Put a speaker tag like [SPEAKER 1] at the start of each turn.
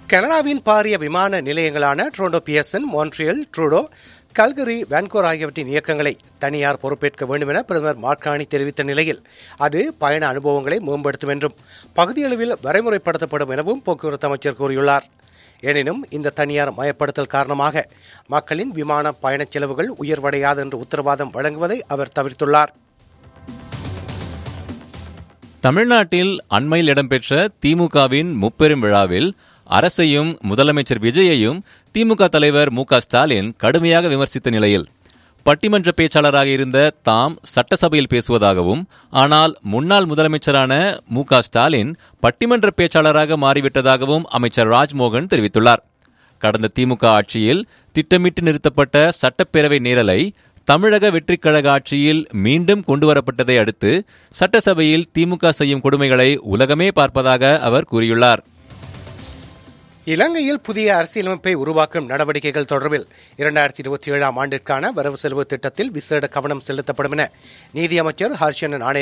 [SPEAKER 1] கனடாவின் பாரிய விமான நிலையங்களான Toronto Pearson Montreal Trudeau Calgary Vancouver ஆகியவற்றின் இயக்கங்களை தனியார் பொறுப்பேற்க வேண்டும் என பிரதமர் மார்கானி தெரிவித்த நிலையில் அது பயண அனுபவங்களை மேம்படுத்தும் என்றும் பகுதியளவில் வரைமுறைப்படுத்தப்படும் எனவும் போக்குவரத்து அமைச்சர் கூறியுள்ளார் எனினும் இந்த தனியார் மயப்படுத்தல் காரணமாக மக்களின் விமான பயணச் செலவுகள் உயர்வடையாது என்று உத்தரவாதம் வழங்குவதை அவர் தவிர்த்துள்ளார்
[SPEAKER 2] தமிழ்நாட்டில் அண்மையில் இடம்பெற்ற திமுகவின் முப்பெரும் விழாவில் அரசையும் முதலமைச்சர் விஜயையும் திமுக தலைவர் மு க ஸ்டாலின் கடுமையாக விமர்சித்த நிலையில் பட்டிமன்ற பேச்சாளராக இருந்த தாம் சட்டசபையில் பேசுவதாகவும் ஆனால் முன்னாள் முதலமைச்சரான மு க ஸ்டாலின் பட்டிமன்ற பேச்சாளராக மாறிவிட்டதாகவும் அமைச்சர் ராஜ்மோகன் தெரிவித்துள்ளார் கடந்த திமுக ஆட்சியில் திட்டமிட்டு நிறுத்தப்பட்ட சட்டப்பேரவை நேரலை தமிழக வெற்றிக் கழக ஆட்சியில் மீண்டும் கொண்டுவரப்பட்டதை அடுத்து சட்டசபையில் திமுக செய்யும் கொடுமைகளை உலகமே பார்ப்பதாக அவர் கூறியுள்ளார்
[SPEAKER 1] இலங்கையில் புதிய அரசியலமைப்பை உருவாக்கும் நடவடிக்கைகள் தொடர்பில் இரண்டாயிரத்தி இருபத்தி ஏழாம் ஆண்டிற்கான வரவு செலவு திட்டத்தில் விசேட கவனம் செலுத்தப்படும் என நீதியமைச்சர் ஹர்ஷன் நாணய